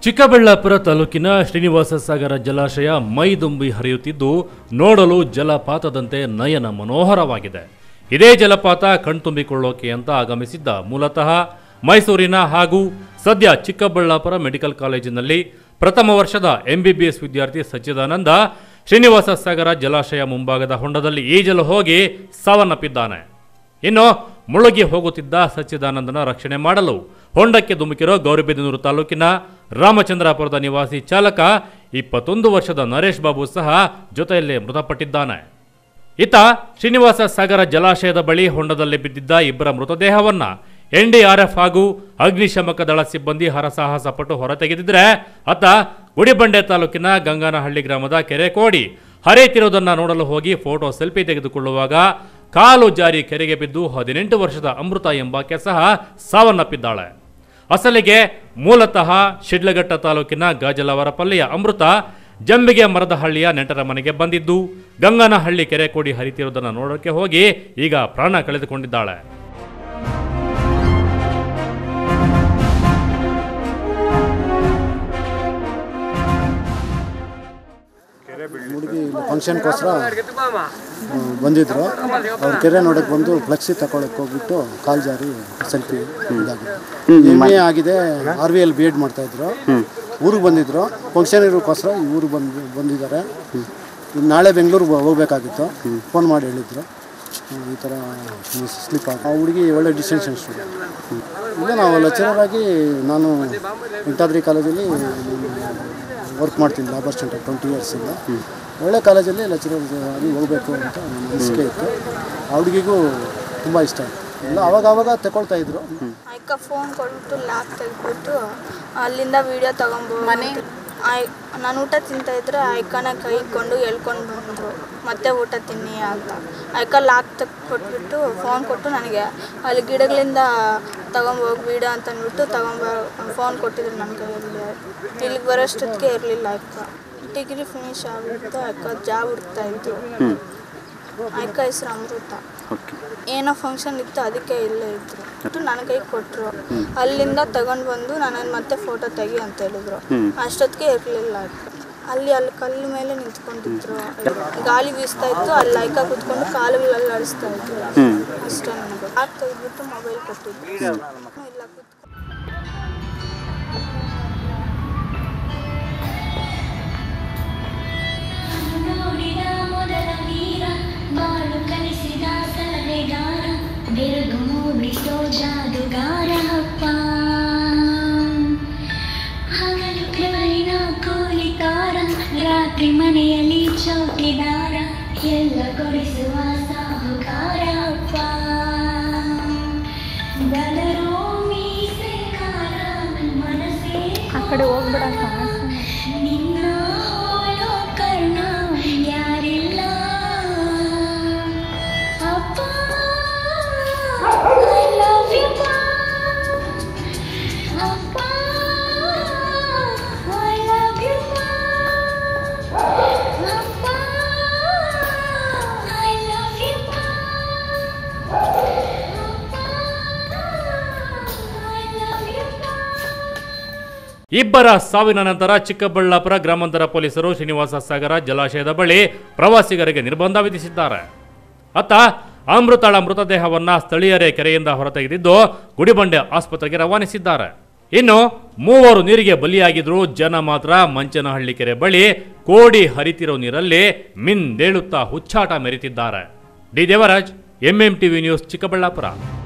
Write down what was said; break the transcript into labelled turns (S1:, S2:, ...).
S1: ಚಿಕ್ಕಬಳ್ಳಾಪುರ ತಾಲೂಕಿನ ಶ್ರೀನಿವಾಸ ಸಾಗರ ಜಲಾಶಯ ಮೈದುಂಬಿ ಹರಿಯುತ್ತಿದ್ದು ನೋಡಲು ಜಲಪಾತದಂತೆ ನಯನ ಮನೋಹರವಾಗಿದೆ ಇದೇ ಜಲಪಾತ ಕಣ್ತುಂಬಿಕೊಳ್ಳೋಕೆ ಅಂತ ಆಗಮಿಸಿದ್ದ ಮೂಲತಃ ಮೈಸೂರಿನ ಹಾಗೂ ಸದ್ಯ ಚಿಕ್ಕಬಳ್ಳಾಪುರ ಮೆಡಿಕಲ್ ಕಾಲೇಜಿನಲ್ಲಿ ಪ್ರಥಮ ವರ್ಷದ ಎಂಬಿಬಿಎಸ್ ವಿದ್ಯಾರ್ಥಿ ಸಚ್ಚಿದಾನಂದ ಶ್ರೀನಿವಾಸ ಸಾಗರ ಜಲಾಶಯ ಮುಂಭಾಗದ ಹೊಂಡದಲ್ಲಿ ಈಜಲು ಹೋಗಿ ಸಾವನ್ನಪ್ಪಿದ್ದಾನೆ ಇನ್ನು ಮುಳುಗಿ ಹೋಗುತ್ತಿದ್ದ ಸಚ್ಚಿದಾನಂದನ ರಕ್ಷಣೆ ಮಾಡಲು ಹೊಂಡಕ್ಕೆ ಧುಮುಕಿರೋ ಗೌರಿಬಿದನೂರು ತಾಲೂಕಿನ ರಾಮಚಂದ್ರಾಪುರದ ನಿವಾಸಿ ಚಾಲಕ ಇಪ್ಪತ್ತೊಂದು ವರ್ಷದ ನರೇಶ್ ಬಾಬು ಸಹ ಜೊತೆಯಲ್ಲೇ ಮೃತಪಟ್ಟಿದ್ದಾನೆ ಇತ್ತ ಶ್ರೀನಿವಾಸ ಸಾಗರ ಜಲಾಶಯದ ಬಳಿ ಹೊಂಡದಲ್ಲಿ ಬಿದ್ದಿದ್ದ ಇಬ್ಬರ ಮೃತದೇಹವನ್ನ ಎನ್ಡಿಆರ್ಎಫ್ ಹಾಗೂ ಅಗ್ನಿಶಾಮಕ ದಳ ಸಿಬ್ಬಂದಿ ಹರಸಾಹಸ ಪಟ್ಟು ಹೊರತೆಗೆದಿದ್ರೆ ಅತ್ತ ಗುಡಿಬಂಡೆ ತಾಲೂಕಿನ ಗಂಗಾನಹಳ್ಳಿ ಗ್ರಾಮದ ಕೆರೆ ಕೋಡಿ ಹರಿಯುತ್ತಿರುವುದನ್ನ ನೋಡಲು ಹೋಗಿ ಫೋಟೋ ಸೆಲ್ಫಿ ತೆಗೆದುಕೊಳ್ಳುವಾಗ ಕಾಲು ಜಾರಿ ಕೆರೆಗೆ ಬಿದ್ದು ಹದಿನೆಂಟು ವರ್ಷದ ಅಮೃತ ಎಂಬಾಕೆ ಸಹ ಸಾವನ್ನಪ್ಪಿದ್ದಾಳೆ ಅಸಲಿಗೆ ಮೂಲತಃ ಶಿಡ್ಲಘಟ್ಟ ತಾಲೂಕಿನ ಗಾಜಲವರಪಲ್ಲಿಯ ಅಮೃತ ಜಂಬಿಗೆ ಮರದ ಹಳ್ಳಿಯ ನೆಂಟರ ಮನೆಗೆ ಬಂದಿದ್ದು ಗಂಗನಹಳ್ಳಿ ಕೆರೆ ಕೋಡಿ ಹರಿತಿರುವುದನ್ನು ನೋಡೋಕೆ ಹೋಗಿ ಈಗ ಪ್ರಾಣ ಕಳೆದುಕೊಂಡಿದ್ದಾಳೆ
S2: ಹುಡುಗಿ ಫಂಕ್ಷನ್ಗೋಸ್ಕರ ಬಂದಿದ್ರು ಅವ್ರ ಕೆರೆ ನೋಡಕ್ಕೆ ಬಂದು ಫ್ಲೆಕ್ಸಿ ತಗೊಳಕ್ಕೆ ಹೋಗ್ಬಿಟ್ಟು ಕಾಲ್ ಜಾರಿ ಸೆಲ್ಫಿ ಇದಾಗಿದೆ ಎಮ್ ಎ ಆಗಿದೆ R V L B Ed ಮಾಡ್ತಾಯಿದ್ರು ಊರಿಗೆ ಬಂದಿದ್ರು ಫಂಕ್ಷನ್ ಇರೋಕ್ಕೋಸ್ಕರ ಈ ಊರಿಗೆ ಬಂದು ಬಂದಿದ್ದಾರೆ ಇನ್ನು ನಾಳೆ ಬೆಂಗಳೂರಿಗೆ ಹೋಗ್ಬೇಕಾಗಿತ್ತು ಫೋನ್ ಮಾಡಿ ಹೇಳಿದ್ರು ಹ್ಮ್, ಈ ಥರ ಸ್ಲಿಪ್ ಆಗಿ ಆ ಹುಡುಗಿ ಒಳ್ಳೆ ಡಿಸ್ಟೆನ್ಷನ್ ಸ್ಟೂಡೆಂಟ್ ಈಗ ನಾವು ಲೆಕ್ಚರರ್ ಆಗಿ ನಾನು ಇಂಟಾದ್ರಿ ಕಾಲೇಜಲ್ಲಿ ವರ್ಕ್ ಮಾಡ್ತೀನಿ ಲೇಬರ್ ಸೆಂಟರ್ ಟ್ವೆಂಟಿ ಇಯರ್ಸಿಂದ ಒಳ್ಳೆ ಕಾಲೇಜಲ್ಲಿ ಲೆಕ್ಚರರ್ ಆಗಿ ಹೋಗಬೇಕು ಅಂತ ನನ್ನ ಅನಿಸಿಕೆ ಇತ್ತು ಆ ಹುಡುಗಿಗೂ ತುಂಬ ಇಷ್ಟ ಆಯಿತು ಇಲ್ಲ ಅವಾಗ ಅವಾಗ ತಗೊಳ್ತಾ ಇದ್ರು
S3: ಅಕ್ಕ ಫೋನ್ ಕೊಟ್ಬಿಟ್ಟು ಲ್ಯಾಪ್ ತೆಗೆದ್ಬಿಟ್ಟು ಅಲ್ಲಿಂದ ವಿಡಿಯೋ ತಗೊಂಬೋದು ಮನೆ ನಾನು ಊಟ ತಿಂತಾ ಇದ್ರೆ ಅಯ್ಕನ ಕೈ ಇಟ್ಕೊಂಡು ಎಳ್ಕೊಂಡು ಬಂದರು ಮತ್ತೆ ಊಟ ತಿನ್ನಿ ಅಂತ ಅಯ್ಕ ಲಾಕ್ ತೆಗ್ ಕೊಟ್ಬಿಟ್ಟು ಫೋನ್ ಕೊಟ್ಟು ನನಗೆ ಅಲ್ಲಿ ಗಿಡಗಳಿಂದ ತಗೊಂಬೋಗಿ ವಿಡಿಯೋ ಅಂತ ಅಂದ್ಬಿಟ್ಟು ತಗೊಂಬ ಫೋನ್ ಕೊಟ್ಟಿದ್ರು ನನ್ನ ಕೈಯಲ್ಲಿ ಇಲ್ಲಿಗೆ ಬರೋಷ್ಟೊತ್ತಿಗೆ ಇರಲಿಲ್ಲ ಅಕ್ಕ ಡಿಗ್ರಿ ಫಿನಿಶ್ ಆಗ್ಬಿಟ್ಟು ಅಕ್ಕ ಜಾಬ್ ಹುಡ್ತಾ ಇತ್ತು ಅಕ್ಕ ಹೆಸರು ಅಮೃತ ಏನೋ ಫಂಕ್ಷನ್ ಇತ್ತು ಅದಕ್ಕೆ ಇಲ್ಲೇ ಇದ್ರು ಅಷ್ಟು ನನ್ನ ಕೈ ಕೊಟ್ಟರು ಅಲ್ಲಿಂದ ತಗೊಂಡು ಬಂದು ನನ್ನನ್ನು ಮತ್ತೆ ಫೋಟೋ ತೆಗಿ ಅಂತ ಹೇಳಿದ್ರು ಅಷ್ಟೊತ್ತಿಗೆ ಇರಲಿಲ್ಲ ಅಲ್ಲಿ ಅಲ್ಲಿ ಕಲ್ಲು ಮೇಲೆ ನಿಂತ್ಕೊಂಡಿದ್ರು ಗಾಳಿ ಬೀಸ್ತಾ ಇತ್ತು ಅಲ್ಲಿ ಲೈಕ ಕುತ್ಕೊಂಡು ಕಾಲುಗಳಲ್ಲಿ ಅಳಿಸ್ತಾ ಇದ್ರು ಅಷ್ಟೇ ನನಗೆ ಆಗ್ ತೆಗೆದ್ಬಿಟ್ಟು ಮೊಬೈಲ್ ಕೊಟ್ಟಿದ್ರು ಇಲ್ಲ ಕೂತ್ಕೊಂಡು
S4: ನೋಡಿದ ಮೊದಲ ವೀರ ಬಾಳು ಕಲಿಸಿದ ಸಲಹೆಗಾರ ಬೆರಗು ಮೂಡಿಸೋ ಜಾದುಗಾರ ಅಪ್ಪ ಹಗಲು ಬೆವರಿನ ಕೂಲಿಕಾರ ರಾತ್ರಿ ಮನೆಯಲ್ಲಿ ಚೌಕಿದಾರ ಎಲ್ಲ ಕೊಡಿಸುವ ಸಾಹುಕಾರ ಅಪ್ಪ ಗದರೋ ಮೀಸೆಕಾರ ಮನಸ್ಸೇ
S3: ಆ ಕಡೆ ಹೋಗ್ಬಿಡಕ್ಕ
S4: ನಿನ್ನ ಹೋಲೋ ಕರ್ಣ ಯಾರಿಲ್ಲ ಅಪ್ಪ ಐ ಲವ್ ಯು ಅಪ್ಪ ಐ ಲವ್ ಯು ಅಪ್ಪ I love you I love you
S1: ಇಬ್ಬರ ಸಾವಿನ ನಂತರ ಚಿಕ್ಕಬಳ್ಳಾಪುರ ಗ್ರಾಮಾಂತರ ಪೊಲೀಸರು ಶ್ರೀನಿವಾಸ ಸಾಗರ ಜಲಾಶಯದ ಬಳಿ ಪ್ರವಾಸಿಗರಿಗೆ ನಿರ್ಬಂಧ ವಿಧಿಸಿದ್ದಾರೆ ಅತ್ತ ಅಮೃತಳ ಮೃತದೇಹವನ್ನ ಸ್ಥಳೀಯರೇ ಕೆರೆಯಿಂದ ಹೊರತೆಗೆದಿದ್ದು ಗುಡಿಬಂಡೆ ಆಸ್ಪತ್ರೆಗೆ ರವಾನಿಸಿದ್ದಾರೆ ಇನ್ನು ಮೂವರು ನೀರಿಗೆ ಬಲಿಯಾಗಿದ್ರು ಜನ ಮಾತ್ರ ಮಂಚನಹಳ್ಳಿ ಕೆರೆ ಬಳಿ ಕೋಡಿ ಹರಿತಿರೋ ನೀರಲ್ಲಿ ಮಿಂದೇಳುತ್ತಾ ಹುಚ್ಚಾಟ ಮೆರೆತಿದ್ದಾರೆ D Devaraj MM TV news Chikkaballapur